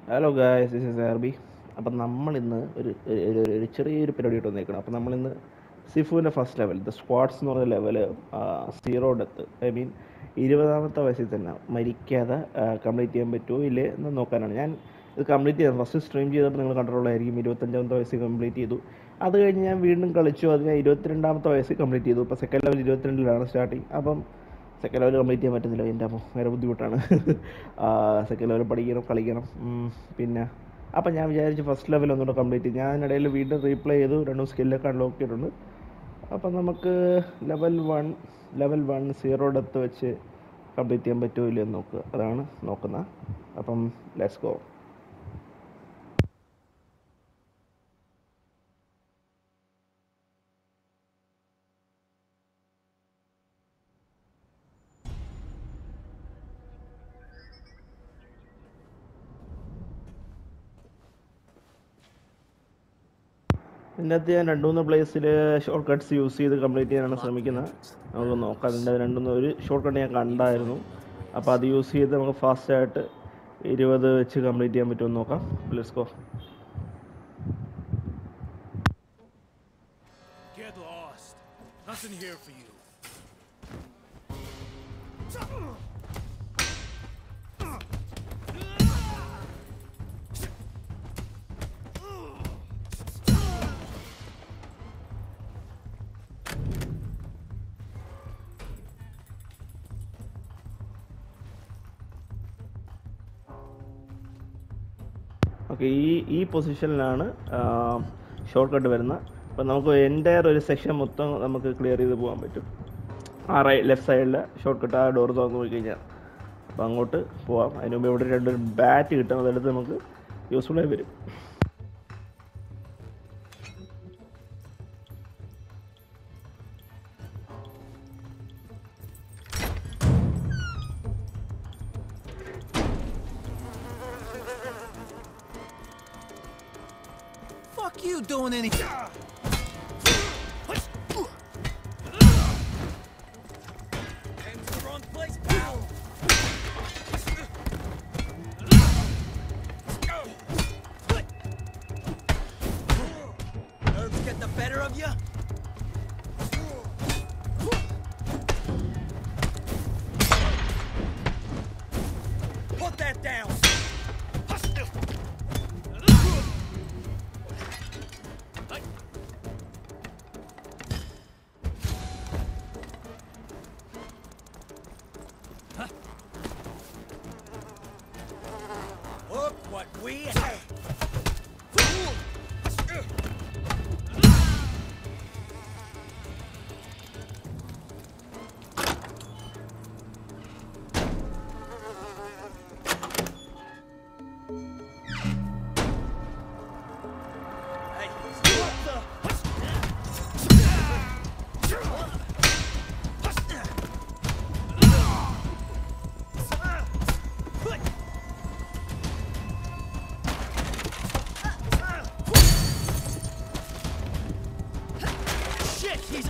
Hello guys this is RB അപ്പം നമ്മളിന്ന് ഒരു ഒരു- ഒരു- ഒരു ചെറിയൊരു പരിപാടി ഇട്ട് വന്നേക്കണം അപ്പം നമ്മളിന്ന് സിഫുവിൻ്റെ ഫസ്റ്റ് ലെവൽ ദ സ്ക്വാഡ്സ് എന്ന് പറഞ്ഞ level zero death I mean ഇരുപതാമത്തെ വയസ്സിൽ തന്നെ മരിക്കാതെ കംപ്ലീറ്റ് ചെയ്യാൻ പറ്റുമോ ഇല്ലേ എന്ന് നോക്കാനാണ് ഞാൻ ഇത് കംപ്ലീറ്റ് ചെയ്തത് ഫസ്റ്റ് സ്ട്രീം ചെയ്തപ്പോൾ നിങ്ങൾ കണ്ടിട്ടുള്ളതായിരിക്കും ഇരുപത്തഞ്ചാമത്തെ വയസ്സിൽ കംപ്ലീറ്റ് ചെയ്തു അത് കഴിഞ്ഞ് ഞാൻ വീണ്ടും കളിച്ചു അത് ഞാൻ ഇരുപത്തിരണ്ടാമത്തെ വയസ്സിൽ കംപ്ലീറ്റ് ചെയ്തു ഇപ്പോൾ സെക്കൻഡ് ലെവൽ ഇരുപത്തിരണ്ടിലാണ് സ്റ്റാർട്ടിങ് അപ്പം സെക്കൻഡ് ലെവൽ കംപ്ലീറ്റ് ചെയ്യാൻ പറ്റുന്നില്ല എൻ്റെ അപ്പോൾ വേറെ ബുദ്ധിമുട്ടാണ് സെക്കൻഡ് ലെവൽ പഠിക്കണം കളിക്കണം ഉം, പിന്നെ അപ്പം ഞാൻ വിചാരിച്ചു ഫസ്റ്റ് ലെവൽ ഒന്നുകൂടെ കംപ്ലീറ്റ് ചെയ്തു ഞാൻ ഇടയിൽ വീണ്ടും റീപ്ലേ ചെയ്തു രണ്ടും സ്കില്ലൊക്കെ അൺലോക്ക് ചെയ്തിട്ടുണ്ട് അപ്പം നമുക്ക് level one level one zero death വെച്ച് കംപ്ലീറ്റ് ചെയ്യാൻ പറ്റുമോ ഇല്ലയോ എന്ന് നോക്കുക അതാണ് നോക്കുന്നത് അപ്പം ലെറ്റ്സ് ഗോ ഇതിനകത്ത് ഞാൻ രണ്ട് മൂന്ന് പ്ലേസിൽ ഷോർട്ട് കട്ട്സ് യൂസ് ചെയ്ത് കംപ്ലീറ്റ് ചെയ്യാനാണ് ശ്രമിക്കുന്നത് നമുക്ക് നോക്കാം അതിൻ്റെ രണ്ട് മൂന്ന് ഒരു ഷോർട്ട് കട്ട് ഞാൻ കണ്ടായിരുന്നു അപ്പോൾ അത് യൂസ് ചെയ്ത് നമുക്ക് ഫാസ്റ്റായിട്ട് ഇരുപത് വെച്ച് കംപ്ലീറ്റ് ചെയ്യാൻ പറ്റുമെന്ന് നോക്കാം let's go Get lost. Nothing here for you. Okay ഈ ഈ പൊസിഷനിലാണ് ഷോർട്ട് കട്ട് വരുന്നത് അപ്പോൾ നമുക്ക് എൻ്റയർ ഒരു സെക്ഷൻ മൊത്തം നമുക്ക് ക്ലിയർ ചെയ്ത് പോകാൻ പറ്റും ആ റൈ ലെഫ്റ്റ് സൈഡിൽ ഷോർട്ട് കട്ട് ആ ഡോർ തുറന്ന് പോയി കഴിഞ്ഞാൽ അപ്പോൾ അങ്ങോട്ട് പോവാം അതിന് മുമ്പ് ഇവിടെ രണ്ടൊരു ബാറ്റ് കിട്ടും അതെടുത്ത് നമുക്ക് യൂസ്ഫുള്ളായി വരും Fuck you doing anything. Aim to the wrong place, pal. Nerves get the better of you? Put that down. Look what we have. Hey, what the? Shit, he's.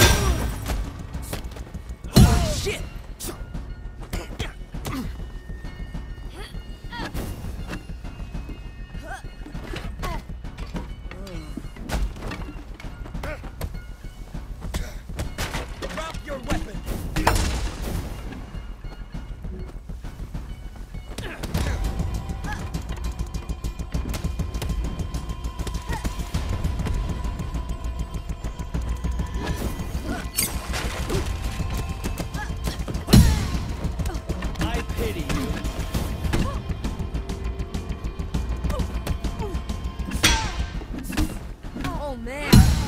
Oh, shit! Drop your weapon! I pity you. Oh man.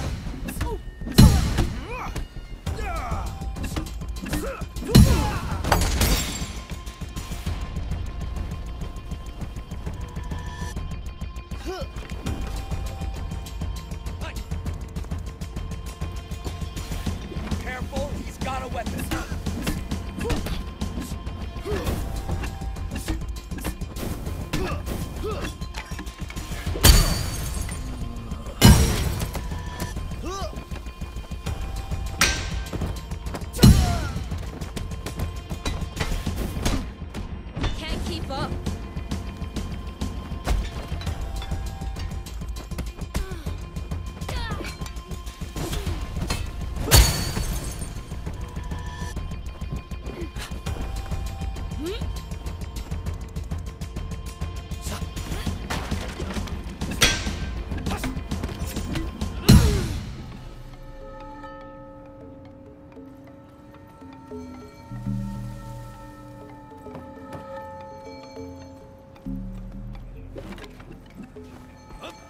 Careful, he's got a weapon. Can't keep up.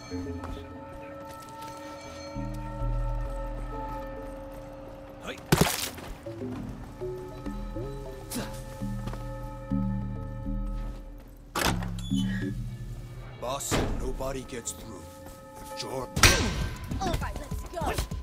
Hey. Boss said nobody gets through. But George. All right, let's go.